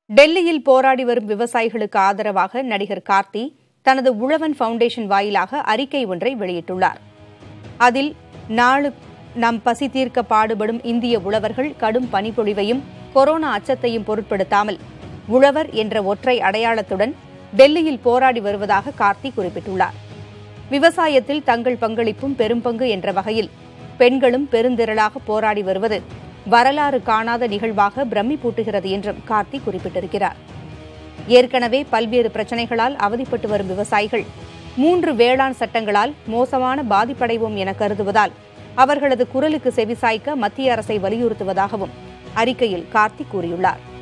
டெல்லியில் போராடி வரும் விவசாயிகளுக்கு ஆதரவாக நடிகர் கார்த்தி தனது உழவன் ஃபவுண்டேஷன் வாயிலாக அறிக்கை ஒன்றை வெளியிட்டுள்ளார் அதில் நாளு நம் பசி தீர்க்க பாடுபடும் இந்திய உழவர்கள் கடும் பனிப்பொழிவையும் கொரோனா அச்சத்தையும் பொருட்படுத்தாமல் உழவர் என்ற ஒற்றை அடையாளத்துடன் டெல்லியில் போராடி வருவதாக கார்த்தி குறிப்பிட்டுள்ளார் விவசாயத்தில் தங்கள் பங்களிப்பும் பெரும்பங்கு என்ற வகையில் பெண்களும் பெருந்திரளாக போராடி வருவது வரலாறு காணாத நிகழ்வாக பிரமிப்பூட்டுகிறது என்றும் கார்த்தி குறிப்பிட்டிருக்கிறார் ஏற்கனவே பல்வேறு பிரச்சனைகளால் அவதிப்பட்டு வரும் விவசாயிகள் மூன்று வேளாண் சட்டங்களால் மோசமான பாதிப்படைவோம் என கருதுவதால் அவர்களது குரலுக்கு செவிசாய்க்க மத்திய அரசை வலியுறுத்துவதாகவும் அறிக்கையில் கார்த்தி கூறியுள்ளார்